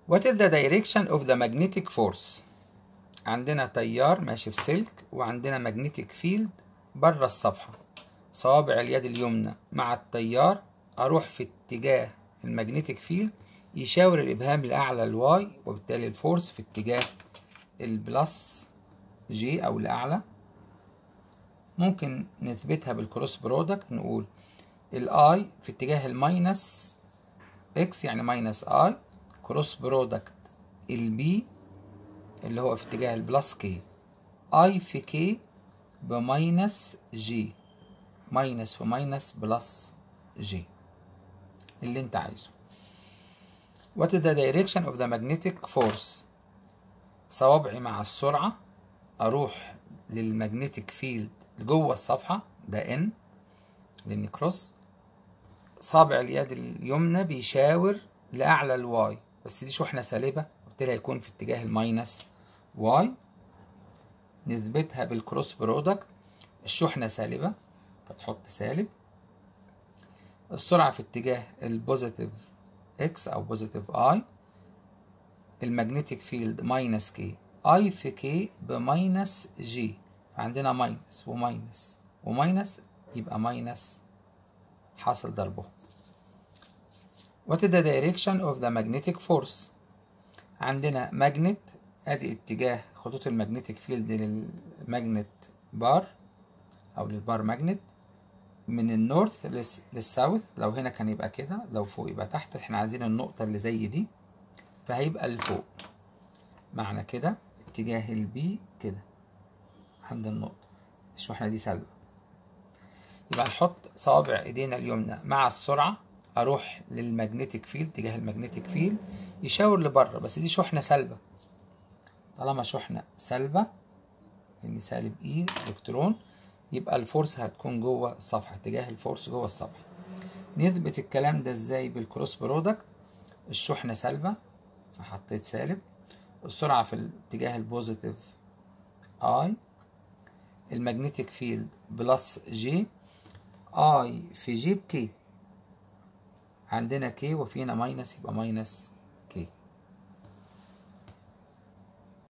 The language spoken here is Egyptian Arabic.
What is the direction of the magnetic force عندنا تيار ماشي في سلك وعندنا magnetic field بره الصفحة صوابع اليد اليمنى مع التيار أروح في اتجاه المagnetic field يشاور الإبهام لأعلى الواي وبالتالي الفورس في اتجاه البلس جي أو الأعلى ممكن نثبتها بالكروس برودكت نقول الاي في اتجاه الماينس اكس يعني ماينس اي كروس برودكت البي اللي هو في اتجاه البلس كي اي في كي بماينس جي ماينس في ماينس بلس جي اللي انت عايزه What is the direction of the magnetic force صوابعي مع السرعة أروح للمagnetic field جوه الصفحة ده N لأن كروس صابع اليد اليمنى بيشاور لأعلى الواي بس دي شحنة سالبة وبالتالي هيكون في اتجاه الماينس واي نثبتها بالكروس برودكت الشحنة سالبة فتحط سالب السرعة في اتجاه البوزيتيف اكس أو بوزيتيف اي المagnetic فيلد ماينس كي اي في كي بماينس جي فعندنا ماينس وماينس وماينس يبقى ماينس حاصل ضربه What is the direction of the magnetic force عندنا ماجنت ادي اتجاه خطوط المagnetic فيلد للماجنت بار او للبار ماجنت من النورث للساوث لو هنا كان يبقى كده لو فوق يبقى تحت احنا عايزين النقطة اللي زي دي فهيبقى لفوق معنى كده اتجاه البي كده عند النقطة الشحنة دي سالبة يبقى نحط صوابع ايدينا اليمنى مع السرعة اروح للمagnetic فيلد اتجاه المagnetic فيلد يشاور لبره بس دي شحنة سالبة طالما شحنة سالبة لان سالب اي الكترون يبقى الفورس هتكون جوه الصفحة اتجاه الفورس جوه الصفحة نثبت الكلام ده ازاي بالكروس برودكت الشحنة سالبة فحطيت سالب السرعة في الاتجاه البوزيتيف اي المagnetic فيلد بلس جي اي في جي بكي عندنا كي وفينا ماينس يبقى ماينس